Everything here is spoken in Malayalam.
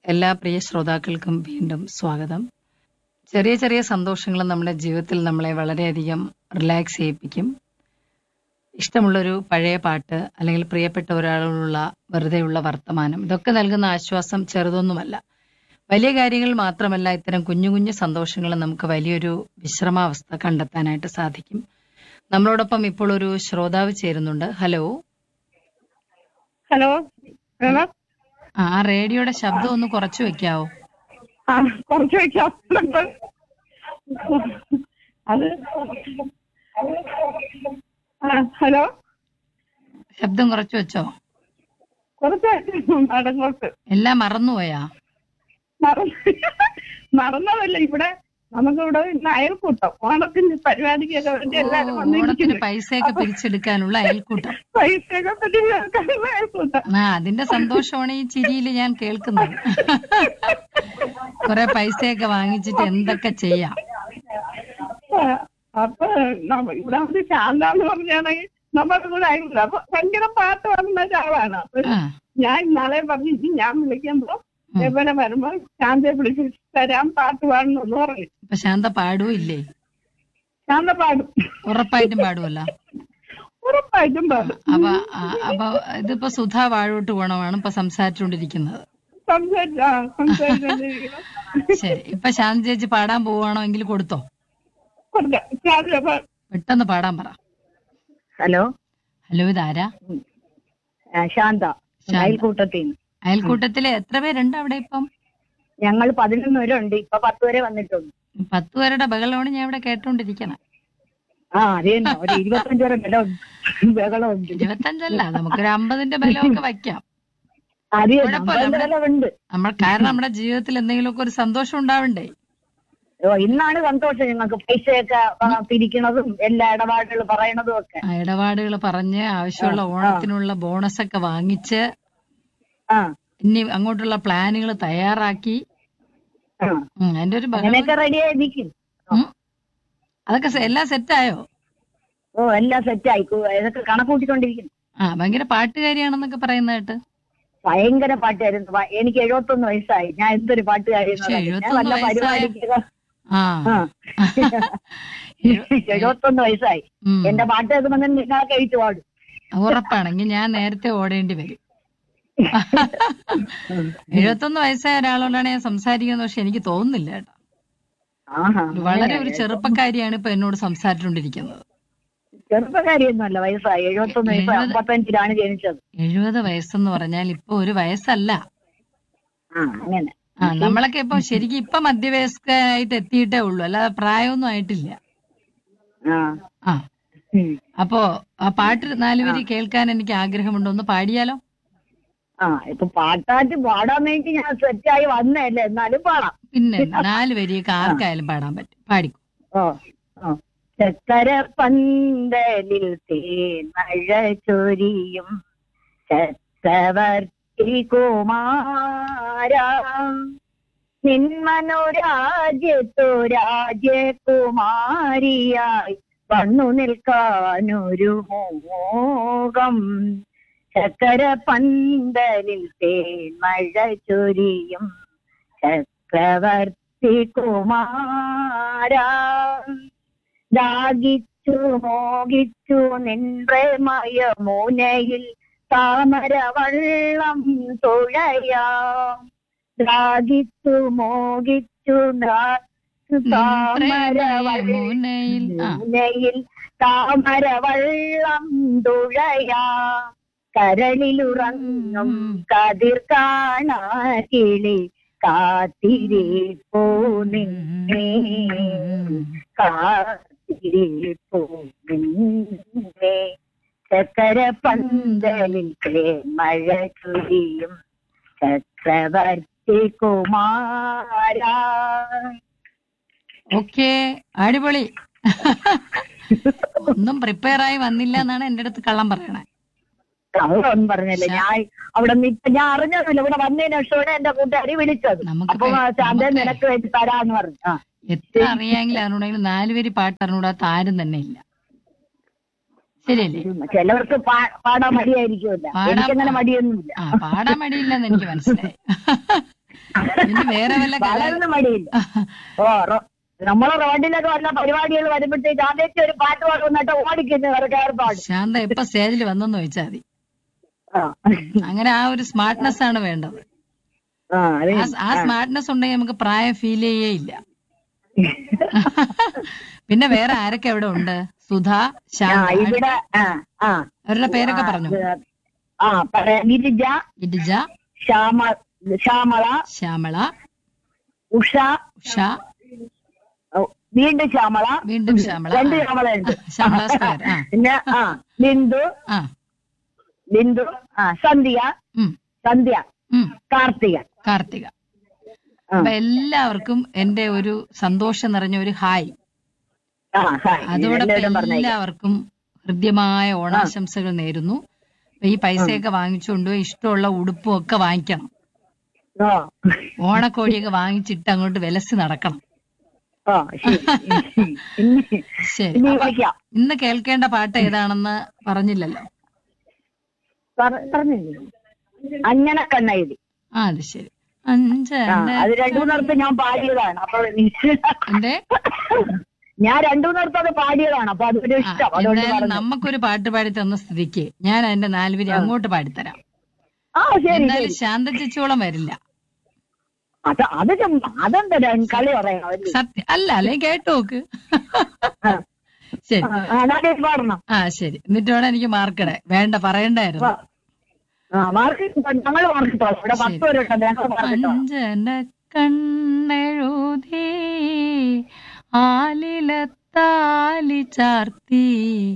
എല്ലാ പ്രിയ ശ്രോതാക്കൾക്കും വീണ്ടും സ്വാഗതം ചെറിയ ചെറിയ സന്തോഷങ്ങൾ നമ്മുടെ ജീവിതത്തിൽ നമ്മളെ വളരെയധികം റിലാക്സ് ചെയ്യിപ്പിക്കും ഇഷ്ടമുള്ളൊരു പഴയ പാട്ട് അല്ലെങ്കിൽ പ്രിയപ്പെട്ട ഒരാളോടുള്ള വെറുതെയുള്ള വർത്തമാനം ഇതൊക്കെ നൽകുന്ന ആശ്വാസം ചെറുതൊന്നുമല്ല വലിയ കാര്യങ്ങൾ മാത്രമല്ല ഇത്തരം കുഞ്ഞു കുഞ്ഞു സന്തോഷങ്ങൾ നമുക്ക് വലിയൊരു വിശ്രമാവസ്ഥ കണ്ടെത്താനായിട്ട് സാധിക്കും നമ്മളോടൊപ്പം ഇപ്പോൾ ഒരു ശ്രോതാവ് ചേരുന്നുണ്ട് ഹലോ ഹലോ ഹലോ ആ ആ റേഡിയോയുടെ ശബ്ദം ഒന്ന് കുറച്ച് വെക്കാവോ ആ കുറച്ച് വെക്കാം അത് ആ ഹലോ ശബ്ദം കുറച്ച് വെച്ചോ കുറച്ച് മാഡം കുറച്ച് എല്ലാം മറന്നുപോയാ മറന്ന് മറന്നതല്ല ഇവിടെ നമുക്കിവിടെ ഇന്ന് അയൽക്കൂട്ടം ഓണത്തിന്റെ പരിപാടിക്കൊക്കെ വേണ്ടി എല്ലാരും ഓണത്തിന് വന്നിരിക്കുന്നു പൈസയൊക്കെ പിരിച്ചെടുക്കാനുള്ള അയൽക്കൂട്ടം പൈസയൊക്കെ പറ്റി കേൾക്കാനുള്ള അയൽക്കൂട്ടം ആ അതിന്റെ സന്തോഷമാണ് ഈ ചിരിയിൽ ഞാൻ കേൾക്കുന്നത് കുറെ പൈസയൊക്കെ വാങ്ങിച്ചിട്ട് എന്തൊക്കെ ചെയ്യാം ആ, അപ്പൊ നമ്മ- ഇവിടെ ഒരു ശാന്ത എന്ന് പറഞ്ഞാണെങ്കിൽ നമ്മുടെ കൂടെ അയൽക്കൂട്ടം അപ്പൊ ഭയങ്കര പാട്ട് പാടുന്ന ഒരാളാണ് അപ്പൊ ആ ഞാൻ ഇന്നാളെ പറഞ്ഞു ഇനി ഞാൻ വിളിക്കുമ്പോ ഇതേപോലെ വരുമ്പോ ശാന്തയെ വിളിച്ച് തരാം പാട്ട് പാടണം എന്ന് പറഞ്ഞു ഇപ്പൊ ശാന്ത പാടുവോ ഇല്ലേ ശാന്ത പാടും ഉറപ്പായിട്ടും പാടുമല്ലോ ഉറപ്പായിട്ടും പാടും അപ്പൊ ആ, അപ്പൊ ഇതിപ്പോ സുധാ വാഴോട്ട് ഗുണമാണ് ഇപ്പൊ സംസാരിച്ചുകൊണ്ടിരിക്കുന്നത് സംസാരിച്ച ആ, സംസാരിച്ചോണ്ടിരിക്കണം. ശരി ഇപ്പൊ ശാന്ത ചേച്ചി പാടാൻ പോവാണോ എങ്കിൽ കൊടുത്തോ കൊടുക്കാം. ശാന്ത അപ്പൊ പെട്ടെന്ന് പാടാൻ പറ ഹലോ ഹലോ ഇതാരാ ആ, ശാന്ത ശാന്ത. അയൽക്കൂട്ടത്തിൽ നിന്ന് അയൽക്കൂട്ടത്തില് എത്ര പേരുണ്ട് അവിടെ ഇപ്പം ഞങ്ങൾ പതിനൊന്ന് വരെ ഉണ്ട് ഇപ്പൊ പത്ത് വരെ വന്നിട്ടുണ്ട് പത്ത് പേരുടെ ബഹളമാണ് ഞാൻ ഇവിടെ കേട്ടോണ്ടിരിക്കണം ആ അത് തന്നെ ഒരു ഇരുപത്തഞ്ച് വരെ ബലമുണ്ട് ബഹളമുണ്ട് ഇരുപത്തഞ്ചല്ല നമുക്കൊരു അമ്പതിന്റെ ബലമൊക്കെ വയ്ക്കാം അത് തന്നെ, കുഴപ്പമില്ല, അമ്പതിന്റെ നമ്മുടെ- ബലമുണ്ട് നമ്മൾ കാരണം നമ്മുടെ ജീവിതത്തിൽ എന്തെങ്കിലുമൊക്കെ ഒരു സന്തോഷം ഉണ്ടാവണ്ടേ ഓ ഇന്നാണ് സന്തോഷം ഞങ്ങൾക്ക് പൈസയൊക്കെ ആ, പിരിക്കണതും എല്ലാ ഇടപാടുകൾ പറയണതും ഒക്കെ ആ ഇടപാടുകൾ പറഞ്ഞ് ആവശ്യമുള്ള ഓണത്തിനുള്ള ബോണസ് ഒക്കെ വാങ്ങിച്ച് ആ ഇനി അങ്ങോട്ടുള്ള പ്ലാനുകൾ തയ്യാറാക്കി ആ. ഉം, അതിന്റെ ഒരു ബഹളം അങ്ങനെയൊക്കെ റെഡിയായി നിൽക്കും ഉം. അതൊക്കെ സെ- എല്ലാം സെറ്റായോ ഓ എല്ലാം സെറ്റായി ഇതൊക്കെ കണക്കൂട്ടിക്കൊണ്ടിരിക്കുന്നു ആ ഭയങ്കര പാട്ടുകാരിയാണെന്നൊക്കെ പറയുന്ന കേട്ട് ഭയങ്കര പാട്ടായിരുന്നു ഭ- എനിക്ക് എഴുപത്തൊന്ന് വയസ്സായി ഞാൻ എന്തൊരു പാട്ടുകാരിയെന്ന് പക്ഷേ പറഞ്ഞാ. ഞാൻ എഴുപത്തൊന്ന് വല്ല വയസ്സായ- പരിപാടിക്കൊക്കെ ആ ആ. എഴു- എഴുപത്തൊന്ന് വയസ്സായി ഉം. എന്റെ പാട്ട് കേൾക്കുമ്പോൾ തന്നെ നിങ്ങൾക്ക് എഴുത്ത് പാടും ഉറപ്പാണെങ്കിൽ ഞാൻ നേരത്തെ ഓടേണ്ടി വരും എഴുപത്തൊന്ന് വയസ്സായ ഒരാളോടാണ് ഞാൻ സംസാരിക്കുന്നത് പക്ഷെ എനിക്ക് തോന്നുന്നില്ല കേട്ടോ ആഹാ വളരെ ഒരു ചെറുപ്പക്കാരിയാണ് ഇപ്പൊ എന്നോട് സംസാരിച്ചുകൊണ്ടിരിക്കുന്നത് ചെറുപ്പക്കാരിയൊന്നുമല്ല വയസ്സായി എഴുപത്തൊന്ന് വയസ്സ് എഴുപത്- അമ്പത്തഞ്ചിലാണ് ജനിച്ചത് എഴുപത് വയസ്സെന്ന് പറഞ്ഞാൽ ഇപ്പൊ ഒരു വയസ്സല്ല ആ അങ്ങനെ ആ നമ്മളൊക്കെ ഇപ്പൊ ശരിക്കും ഇപ്പൊ മധ്യവയസ്കരായിട്ട് എത്തിയിട്ടേ ഉള്ളൂ അല്ലാതെ പ്രായമൊന്നും ആയിട്ടില്ല ആ ആ ഉം. അപ്പോ ആ പാട്ട് നാലുപേര് കേൾക്കാൻ എനിക്ക് ആഗ്രഹമുണ്ട് ഒന്ന് പാടിയാലോ ആ ഇപ്പൊ പാട്ടാറ്റ് പാടാൻ വേണ്ടി ഞാൻ സെറ്റായി വന്നതല്ലേ എന്നാലും പാടാം പിന്നെ നാല് വരിയൊക്കെ ആർക്കായാലും പാടാൻ പറ്റും പാടിക്കോ ഓ ഓ ചക്കര പന്തലിൽ തേമഴ ചൊരിയും ചക്രവർത്തി കുമാര നിന്മനോരാജ്യത്തോ രാജ്യകുമാരിയായി വന്നു നിൽക്കാനൊരു മോകം ചക്കര പന്തലിൽ തേമഴ ചൊരിയും ചക്രവർത്തി കുമാര ദാഹിച്ചു മോഹിച്ചു നിൻപ്രമയ മൂനയിൽ താമരവള്ളം തുഴയാം ദാഹിച്ചു മോഹിച്ചു മുനയിൽ ആ മൂനയിൽ താമരവള്ളം തുഴയാം കരളിലുറങ്ങും കതിർ കാണാ കിളി കാത്തിരിപ്പോ നിന്നേ കാത്തിരിപ്പോ നിന്നേ ചക്കര പന്തലിൽ മഴ ചുരിയും ചക്രവർത്തി കുമാര ഓക്കെ അടിപൊളി ഒന്നും പ്രിപ്പയർ ആയി വന്നില്ല എന്നാണ് എന്റെ അടുത്ത് കള്ളം പറയണേ കള്ളൊന്നും പറഞ്ഞില്ല ഞാൻ അവിടെ നിൽക്ക ഞാൻ അറിഞ്ഞൊന്നുമില്ല ഇവിടെ വന്നതിന് ശേഷമാണ് എന്റെ കൂട്ടുകാരി വിളിച്ചത് നമുക്ക് അപ്പൊ പേ- ശാന്ത നമുക്ക് നിനക്ക് വേണ്ടി തരാന്ന് പറഞ്ഞു ആ എത്ര അറിയാമെങ്കിലും അറിഞ്ഞൂടെങ്കിലും നാലുപേര് പാട്ട് അറിഞ്ഞൂടാത്ത ആരും തന്നെ ഇല്ല ശരിയല്ലേ ചിലവർക്ക് പാ- പാടാൻ മടിയായിരിക്കുമല്ല പാടാൻ- എനിക്കങ്ങനെ മടിയൊന്നുമില്ല ആ പാടാൻ മടിയില്ലെന്ന് എനിക്ക് മനസ്സിലായി പിന്നെ വേറെ വല്ല കല വളർന്ന മടിയില്ല ഓ റോ- നമ്മളെ റോഡിലൊക്കെ വല്ല പരിപാടികൾ വരുമ്പോഴത്തേക്ക് ആദ്യത്തെ ഒരു പാട്ട് പാടുന്നിട്ട് ഓടിക്കുന്നു ഏർപ്പാട് ശാന്ത എപ്പ സ്റ്റേജിൽ വന്നെന്ന് ചോദിച്ചാൽ മതി ആ അങ്ങനെ ആ ഒരു സ്മാർട്ട്നെസ് ആണ് വേണ്ടത് ആ അത് ആ- ആ സ്മാർട്ട്നെസ് ഉണ്ടെങ്കിൽ നമുക്ക് പ്രായം ഫീൽ ചെയ്യേ ഇല്ല പിന്നെ വേറെ ആരൊക്കെ അവിടെ ഉണ്ട് സുധ ആ ശാന്ത ഇവിടെ ആ ആ അവരുടെ പേരൊക്കെ പറഞ്ഞു ആ പറയാം ഗിരിജ ഗിരിജ ശ്യാമ ശ്യാമള ശ്യാമള ഉഷ ഉഷ ഓ, വീണ്ടും ശ്യാമള വീണ്ടും ശ്യാമള രണ്ട് ആ. ശ്യാമള ഉണ്ട് ശ്യാമള സ്ക്വയർ ആ പിന്നെ ആ ബിന്ദു ആ ബിന്ദു ആ സന്ധ്യ ഉം സന്ധ്യ ഉം കാർത്തിക കാർത്തിക ആ. അപ്പൊ എല്ലാവർക്കും എന്റെ ഒരു സന്തോഷം നിറഞ്ഞ ഒരു ഹായ് ആ ഹായ് അതോടൊപ്പം എല്ലാവരും പറഞ്ഞേക്കാം എല്ലാവർക്കും ഹൃദ്യമായ ഓണാശംസകൾ നേരുന്നു അപ്പൊ ഈ പൈസയൊക്കെ വാങ്ങിച്ചുകൊണ്ട് ഇഷ്ടമുള്ള ഉടുപ്പും ഒക്കെ വാങ്ങിക്കണം ആ ഓണക്കോടിയൊക്കെ വാങ്ങിച്ചിട്ട് അങ്ങോട്ട് വിലസി നടക്കണം ആ ശരി ഇനി ശരി ഇനി അപ്പൊ വിളിക്കാം ഇന്ന് കേൾക്കേണ്ട പാട്ട് ഏതാണെന്ന് പറഞ്ഞില്ലല്ലോ പറ- പറഞ്ഞില്ലേ അങ്ങനെ കണ്ണെഴുതി ആ അത് ശരി ആ അഞ്ചെണ്ണ അത് രണ്ടു മൂന്നിടത്ത് ഞാൻ പാടിയതാണ് അപ്പൊ എന്റെ ഞാൻ രണ്ടു മൂന്നിടത്ത് അത് പാടിയതാണ് അപ്പൊ അതൊരു ആ, ഇഷ്ടം അതുകൊണ്ട് എന്തായാലും പറഞ്ഞു നമുക്കൊരു പാട്ട് പാടി തന്ന സ്ഥിതിക്ക് ഞാൻ അതിന്റെ നാലുപേര് അങ്ങോട്ട് പാടിത്തരാം ആ ശരി എന്തായാലും ശരി ശാന്ത ചേച്ചിയോളം വരില്ല അത് അത് ചുമ്മാ അതെന്താ ര- കളി പറയണം അവര്. സത്യം അല്ല അല്ലെ കേട്ടു നോക്ക് ആ. ശരി ആ, ആ, എന്നാ പാടണം ആ ശരി എന്നിട്ട് വേണം എനിക്ക് മാർക്കിടെ വേണ്ട പറയണ്ടായിരുന്നു ആ മാർക്ക് ഞങ്ങള് മാർക്കിട്ടോളാം ഇവിടെ പത്ത് പേരുണ്ട് ഞങ്ങൾ മാർക്കിട്ടോളാം അഞ്ജന കണ്ണെഴുതി ആലിലത്താലി ചാർത്തി